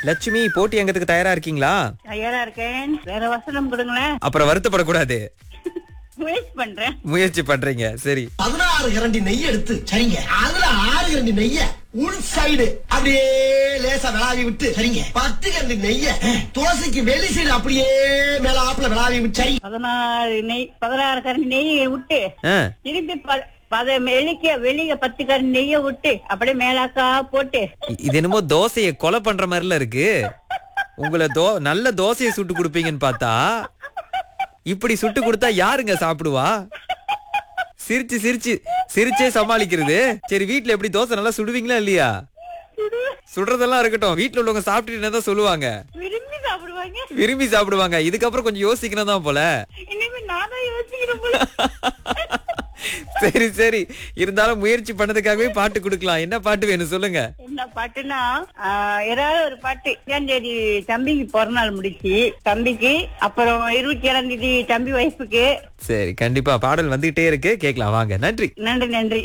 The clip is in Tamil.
லட்சுமி போட்டி அங்கத்துக்கு தயாரா இருக்கீங்களா தயாரா இருக்கேன் வேற வசனம் கொடுங்களேன் அப்புறம் வருத்தப்படக்கூடாது முயற்சி பண்றேன் முயற்சி பண்றீங்க சரி பதினாறு கரண்டி நெய் எடுத்து சரிங்க அதுல ஆறு கரண்டி நெய்ய உள் சைடு அப்படியே லேசா விளாவி விட்டு சரிங்க பத்து கரண்டி நெய்ய தோசைக்கு வெளி சைடு அப்படியே மேல ஆப்புல விளாவி விட்டு சரி பதினாறு நெய் பதினாறு கரண்டி நெய் விட்டு ஆ, திருப்பி ப- பத வெளிக்க வெளிய பத்து கரண்டி நெய்ய விட்டு அப்படியே மேலாக்கா போட்டு இ- இது என்னமோ தோசையை கொலை பண்ற மாதிரில இருக்கு உங்களை தோ நல்ல தோசையை சுட்டு கொடுப்பீங்கன்னு பார்த்தா இப்படி சுட்டு கொடுத்தா யாருங்க சாப்பிடுவா சிரிச்சு சிரிச்சு சிரிச்சே சமாளிக்கிறது சரி வீட்ல எப்படி தோசை நல்லா சுடுவீங்களா இல்லையா சுடுறதெல்லாம் இருக்கட்டும் வீட்ல உள்ளவங்க சாப்பிட்டுட்டு என்னதான் சொல்லுவாங்க விரும்பி சாப்பிடுவாங்க விரும்பி சாப்பிடுவாங்க இதுக்கப்புறம் கொஞ்சம் யோசிக்கணும் தான் போல இனிமே நான் தான் யோசிக்கிறேன் போல. சரி சரி இருந்தாலும் முயற்சி பண்ணதுக்காகவே பாட்டு கொடுக்கலாம் என்ன பாட்டு வேணும் சொல்லுங்க என்ன பாட்டுன்னா ஆஹ், ஏதாவது ஒரு பாட்டு ஏழாம் தேதி தம்பிக்கு பிறந்த நாள் முடிச்சு தம்பிக்கு அப்புறம் இருபத்தி ஏழாம் தேதி தம்பி வைஃபுக்கு சரி கண்டிப்பா பாடல் வந்துகிட்டே இருக்கு கேட்கலாம் வாங்க நன்றி நன்றி நன்றி